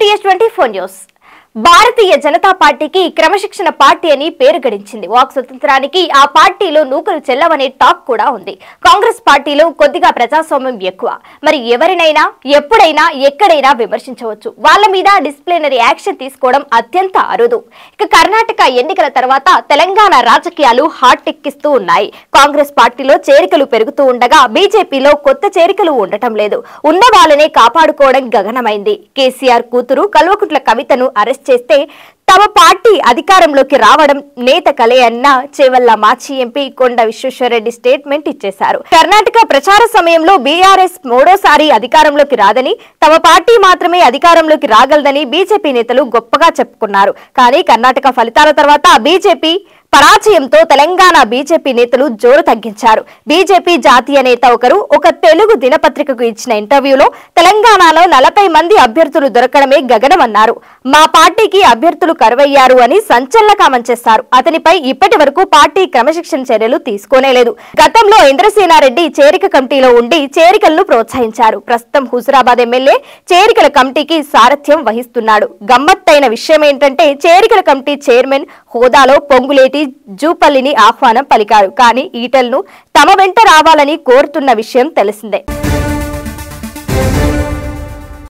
TS twenty four news Bharatiya Janata పార్టీకి క్రమశిక్షణ party అని పేరు గడించింది వాక్ స్వతంత్రానికి ఆ పార్టీలో నూకలు చెల్లవనే టాక్ కూడా ఉంది కాంగ్రెస్ పార్టీలో కొద్దిగా ప్రజాస్వామ్యం ఎక్కువ మరి ఎవరినైనా ఎప్పుడైనా ఎక్కడైనా విమర్శించవచ్చు వాళ్ళ మీద డిసిప్లినరీ యాక్షన్ తీసుకోవడం అత్యంత అరుదు ఇక కర్ణాటక ఎన్నికల తర్వాత తెలంగాణ రాజకీయాలు హాట్ ఎక్కిస్తూ ఉన్నాయి కాంగ్రెస్ పార్టీలో చేరికలు పెరుగుతూ ఉండగా బీజేపీలో కొత్త చేరికలు ఉండటం లేదు ఉన్న వాళ్ళనే కాపాడుకోవడం గగనమైంది కేసీఆర్ కూతురు కల్వకుంట్ల కవితను అరెస్ట్ చేస్తే తమ పార్టీ అధికారంలోకి రావడం నేత కలే అన్న చేవల్ల మాజీ ఎంపీ కొండ విశ్వేశ్వరరెడ్డి స్టేట్మెంట్ ఇచ్చేశారు కర్ణాటక ప్రచార సమయంలో బీఆర్ఎస్ మూడోసారి అధికారంలోకి రాదని తమ పార్టీ మాత్రమే అధికారంలోకి రాగలదని బీజేపీ నేతలు గొప్పగా చెప్పుకున్నారు కానీ కర్ణాటక ఫలితాల తర్వాత బీజేపీ పరాజయంతో తెలంగాణ బీజేపీ నేతలు జోరు తగ్గించారు బీజేపీ జాతీయ నేత ఒకరు ఒక తెలుగు దినపత్రికకు ఇచ్చిన ఇంటర్వ్యూలో తెలంగాణలో నలభై మంది అభ్యర్థులు దొరకడమే గగనమన్నారు మా పార్టీకి అభ్యర్థులు కరువయ్యారు అని సంచలనకామం చేశారు అతనిపై ఇప్పటి వరకు పార్టీ క్రమశిక్షణ చర్యలు తీసుకోనే లేదు గతంలో ఇంద్రసేనారెడ్డి చేరిక కమిటీలో ఉండి చేరికలను ప్రోత్సహించారు ప్రస్తుతం హుజురాబాద్ ఎమ్మెల్యే చేరికల కమిటీకి సారథ్యం వహిస్తున్నాడు గమ్మత్తైన విషయం ఏంటంటే చేరికల కమిటీ చైర్మన్ హోదాలో పొంగులేటి జూపల్లిని ఆహ్వానం పలికారు కానీ ఈటలను తమ వెంట రావాలని కోరుతున్న విషయం తెలిసిందే